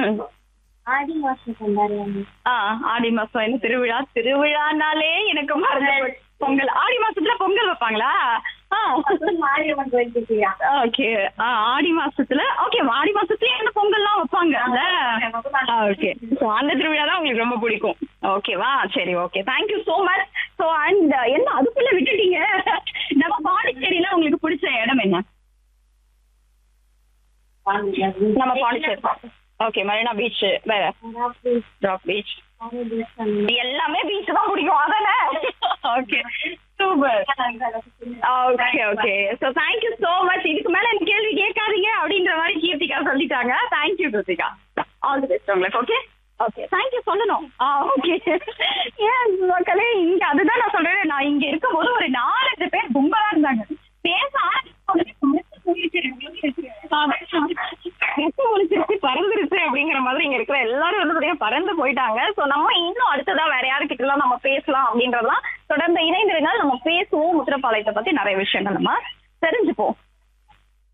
ம் ஆடி மாசம் கொண்டாடுவாங்க ஆ ஆடி மாசம் என்ன திருவிழா திருவிழானாலே எனக்கு மறந்து போச்சு. பொங்கல் ஆடி மாசத்துல பொங்கல் வைப்பாங்களா ஆ மாரியம்மன் கோயில் திருவிழா ஓகே ஆடி மாசத்துல ஓகே ஆடி மாசத்துல என்ன பொங்கல்லாம் வைப்பாங்க ஓகே ஸோ அந்த திருவிழா தான் உங்களுக்கு ரொம்ப பிடிக்கும் ஓகேவா சரி okay thank you so much so and என்ன அதுக்குள்ள விட்டுட்டீங்க நம்ம பாண்டிச்சேரியில உங்களுக்கு பிடிச்ச இடம் என்ன நம்ம பாண்டிச்சேரி ஓகே மரீனா பீச் வேற ராக் பீச் எல்லாமே பீச் தான் பிடிக்கும் அதானே okay super okay okay so thank you so much இதுக்கு மேல எனக்கு கேள்வி கேட்காதீங்க அப்படின்ற மாதிரி கீர்த்திகா சொல்லிட்டாங்க thank you Krithika all the best உங்களுக்கு ஓகே ஓகே தேங்க்யூ சொல்லணும் ஆ ஓகே ஏன் மக்களே இங்க அதுதான் நான் சொல்றேன் நான் இங்க இருக்கும்போது ஒரு நாலஞ்சு பேர் கும்பலா இருந்தாங்க பேச முடிச்சிருச்சு பறந்துருச்சு அப்படிங்கிற மாதிரி இங்க இருக்கிற எல்லாரும் வந்து பாத்தீங்கன்னா பறந்து போயிட்டாங்க சோ நம்ம இன்னும் அடுத்ததா வேற யாருக்கிட்ட எல்லாம் நம்ம பேசலாம் அப்படின்றதெல்லாம் தொடர்ந்து இணைந்திருந்தால் நம்ம பேசுவோம் முத்திரப்பாளையத்தை பத்தி நிறைய விஷயங்கள் நம்ம தெரிஞ்சுப்போம்